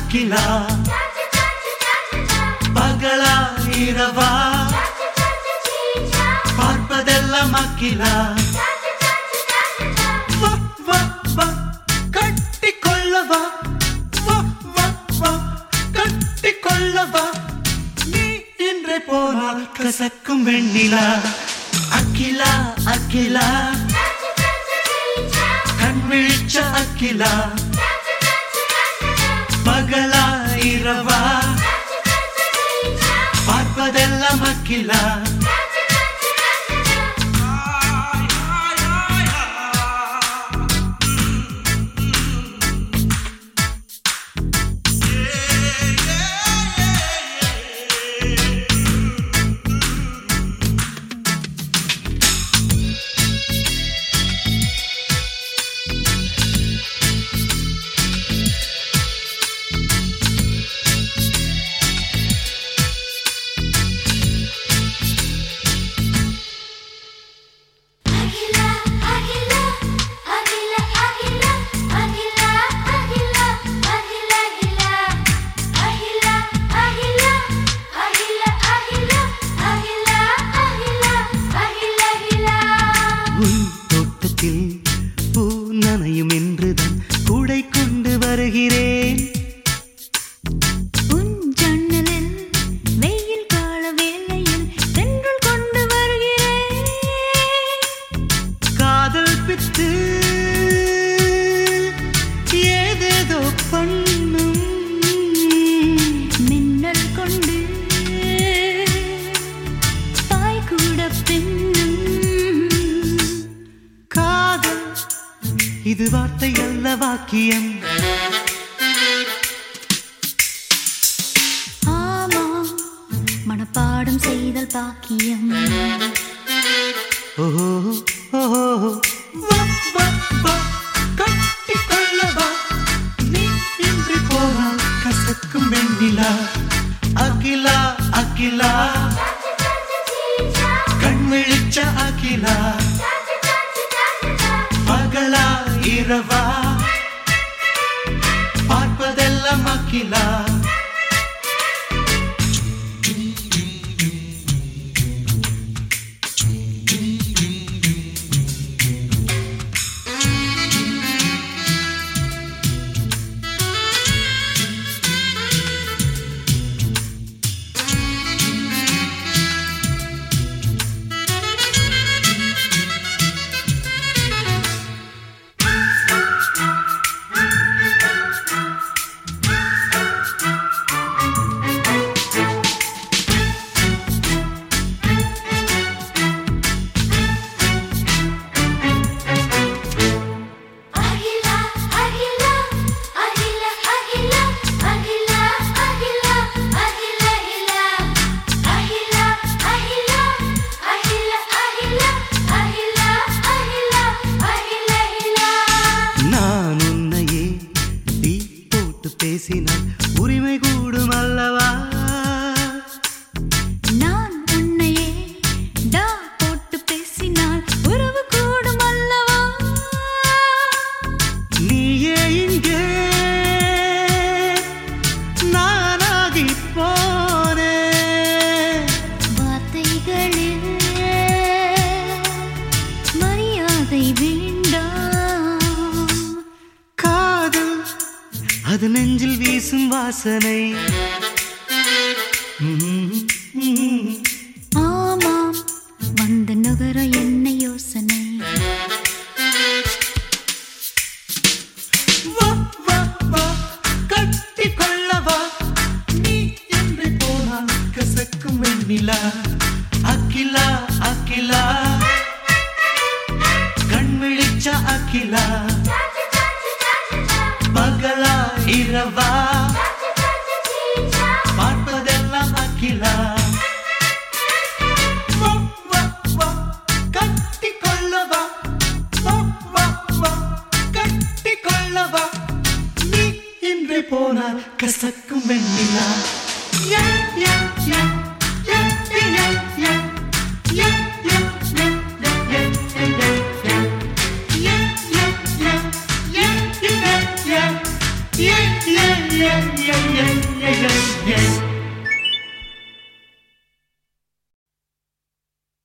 அகிலா பகலா இரவா பார்ப்பதெல்லாம் அகிலா வா வா வா கட்டி கொள்ளவா வா வா வா கட்டி கொள்ளவா நீ இன்றே போனால் கசக்கும் வெண்ணிலா அகிலா அகிலா கண் விழிச்ச அகிலா பகலா இரவா பார்ப்பதெல்லாம் அகிலா அகிலா அகிலா அகிலா அகிலா அகிலா அகிலா அகிலா அகிலா அகிலா அகிலா அகிலா அகிலா அகிலா அகிலா அகிலா அகிலா உன் தோட்டத்தில் பூ நனையும் என்றுதான் கூடை கொண்டு வருகிறேன் உன் ஜன்னலில் வெயில் கால வேளையில் தென்றல் கொண்டு வருகிறேன் காதல் பித்து ஏதேதோ பண்ணும் மின்னல் கொண்டு பாய் கூட பின்னும் காதல் இது வார்த்தை அல்ல வாக்கியம் ஆமாம் மனப்பாடம் செய்தல் பாக்கியம் ஓஹோ ஓஹோ வா வா வா கட்டி கொள்ளவா நீ இன்றி போனால் கசக்கும் வெண்ணிலா அகிலா அகிலா கண் விழிச்ச அகிலா பகலா இரவா பார்ப்பதெல்லாம் அகிலா அகிலா அகிலா அகிலா அகிலா அகிலா அகிலா அகிலா அகிலா அகிலா அகிலா அகிலா அகிலா அகிலா அகிலா அகிலா அகிலா நான் உன்னையே தீ போட்டு பேசினால் உரிமை கூடும் அல்லவா நான் உன்னையே டா போட்டு பேசினால் உறவு கூடும் அல்லவா நீயே இங்கே நானாகி போனே வார்த்தைகளில் மரியாதை வேண்டாம் காதல் அது நெஞ்சில் வீசும் வாசனை ம்ம், ம்ம். ஆமாம் வந்த நுகர என்ன யோசனை வா வா வா கட்டி கொள்ளவா நீ என்று போனால் கசக்கும் வெண்ணிலா அகிலா அகிலா கண் விழிச்ச அகிலா பகலா இரவா பார்ப்பதெல்லாம் அகிலா வா வா வா கட்டி கொள்ளவா வா வா வா கட்டி கொள்ளவா நீ இன்று போனால் கசக்கும்